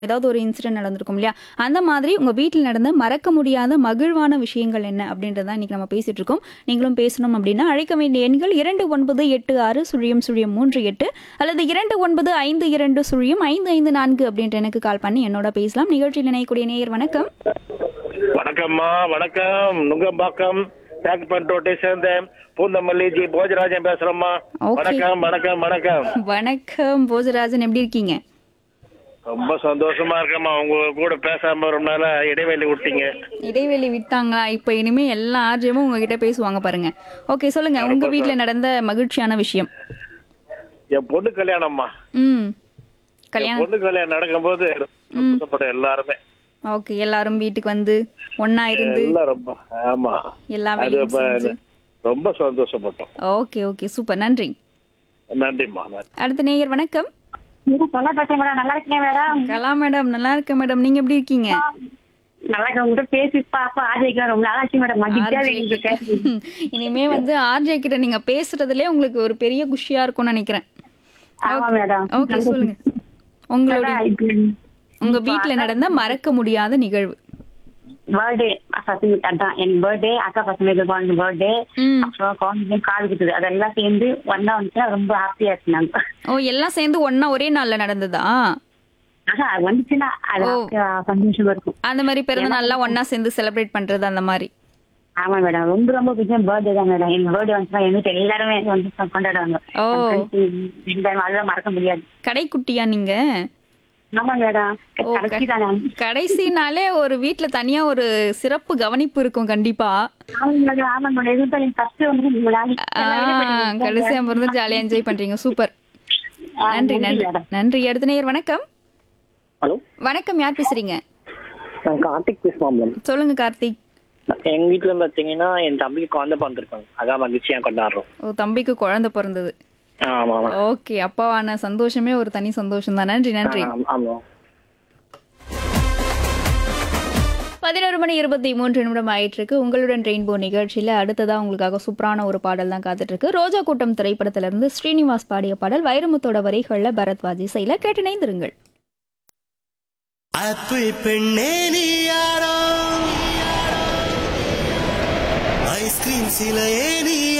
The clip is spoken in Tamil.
ஏதாவது ஒரு இன்சிடென்ட் நடந்திருக்கும் இல்லையா அந்த மாதிரி உங்கள் வீட்டில் நடந்த மறக்க முடியாத மகிழ்வான விஷயங்கள் என்ன அப்படின்றத இன்னைக்கு நம்ம பேசிட்டு இருக்கோம் நீங்களும் பேசணும் அப்படின்னா அழைக்க வேண்டிய எண்கள் இரண்டு ஒன்பது எட்டு ஆறு சுழியம் சுழியம் மூன்று எட்டு அல்லது இரண்டு ஒன்பது ஐந்து இரண்டு சுழியம் ஐந்து ஐந்து நான்கு அப்படின்ட்டு எனக்கு கால் பண்ணி என்னோட பேசலாம் நிகழ்ச்சியில் இணையக்கூடிய நேயர் வணக்கம் வணக்கம்மா வணக்கம் நுங்கம்பாக்கம் தேக்கப்பட்டோட்டை சேர்ந்த பூந்தமல்லி ஜி போஜராஜன் பேசுறேம்மா Okay. வணக்கம் வணக்கம் வணக்கம் வணக்கம் போஜராஜன் எப்படி இருக்கீங்க ரொம்ப சந்தோஷமா இருக்கேம்மா உங்க கூட பேசாம ரொம்ப நாளா இடைவெளி விட்டீங்க இடைவெளி விட்டாங்களா இப்போ இனிமே எல்லா ஆர்ஜியமும் உங்ககிட்ட பேசுவாங்க பாருங்க ஓகே சொல்லுங்க உங்க வீட்ல நடந்த மகிழ்ச்சியான விஷயம் என் பொண்ணு கல்யாணம்மா ம் என் கல்யாணம் பொண்ணு கல்யாணம் நடக்கும்போது சந்தோஷப்பட்டோம் எல்லாருமே ஓகே எல்லாரும் வீட்டுக்கு வந்து ஒண்ணா இருந்து எல்லாம் ரொம்ப ஆமா எல்லா அது வேலையும் ரொம்ப செஞ்சு ரொம்ப சந்தோஷப்பட்டோம் ஓகே ஓகே சூப்பர் நன்றி நன்றிம்மா நன்றி அடுத்த நேயர் வணக்கம் மேடம் நல்லா பேசுறேன் மேடம் நல்லா இருக்கேன் மேடம் கலா மேடம் நல்லா இருக்கேன் மேடம் நீங்க எப்படி இருக்கீங்க நல்லா இருக்க உங்ககிட்ட பேசி பாப்பா ஆஜய்க்கு ரொம்ப நாள் ஆச்சு மேடம் மகிழ்ச்சியா இருக்கு பேசி. இனிமே வந்து ஆர்ஜே கிட்ட நீங்க பேசுறதுலயே உங்களுக்கு ஒரு பெரிய குஷியா இருக்கும்னு நினைக்கிறேன் ஆமா மேடம் ஓகே சொல்லுங்க உங்களுடைய உங்க வீட்ல நடந்த மறக்க முடியாத நிகழ்வு பர்த்டே பசங்க அதான் என் பர்த்டே அக்கா பசங்களுக்கு குழந்தை பர்த்டே ம் அப்புறம் குழந்தை காது குத்துது அதெல்லாம் சேர்ந்து ஒன்னா வந்துச்சுன்னா ரொம்ப ஹாப்பியா இருக்கு நாங்க ஓ எல்லாம் சேர்ந்து ஒண்ணா ஒரே நாள்ல நடந்ததா ஆஹா அது வந்துச்சுன்னா அது ஓ. happy-ஆ, சந்தோஷமா இருக்கும் அந்த மாதிரி பிறந்த நாள்லாம் ஒண்ணா சேர்ந்து செலிப்ரேட் பண்றது அந்த மாதிரி ஆமா மேடம் ரொம்ப ரொம்ப பிடிச்ச பர்த்டே தான் மேடம் என் பர்த்டே வந்துச்சுன்னா எங்க வீட்டுல எல்லாருமே வந்து கொண்டாடுவாங்க ஓ. இந்த time அதெல்லாம் மறக்க முடியாது கடைக்குட்டியா நீங்க ஆமா மேடம் ஓ, கடைசி தானே கடைசி நாளே ஒரு வீட்ல தனியா ஒரு சிறப்பு கவனிப்பு இருக்கும் கண்டிப்பா ஆமா மேடம் ஆமா மேடம் எதுவும் என் ஃபர்ஸ்ட் வந்து உங்க நாளைக்கு ஆ, கடைசியா பிறந்து ஜாலியா என்ஜாய் பண்றீங்க சூப்பர் ஆ, நன்றி நன்றி நன்றி மேடம். நன்றி அடுத்த நேயர் வணக்கம் ஹலோ வணக்கம் யார் பேசுறீங்க நான் கார்த்திக் பேசுவான் மேம் சொல்லுங்க கார்த்திக் எங்க வீட்டுல பாத்தீங்கன்னா என் தம்பிக்கு குழந்தை பிறந்திருக்காங்க அதான் மகிழ்ச்சியா கொண்டாடுறோம் ஓ தம்பிக்கு குழந்தை பிறந்தது ஆமா ஆமா ஓகே அப்பாவான சந்தோஷமே ஒரு தனி சந்தோஷம் தான் நன்றி நன்றி ஆமா, ஆமா பதினோரு மணி இருபத்தி மூன்று நிமிடம் ஆயிட்டு இருக்கு உங்களுடன் ரெயின்போ நிகழ்ச்சியில அடுத்ததா உங்களுக்காக சூப்பரான ஒரு பாடல் தான் காத்துட்டு இருக்கு ரோஜா கூட்டம் திரைப்படத்துல இருந்து ஸ்ரீனிவாஸ் பாடிய பாடல் வைரமுத்தோட வரிகள்ல பரத்வாஜி செயல கேட்டு இணைந்திருங்கள் ஆப்பிள் பெண்ணே நீ யாரோ ஐஸ்கிரீம் சிலையே நீ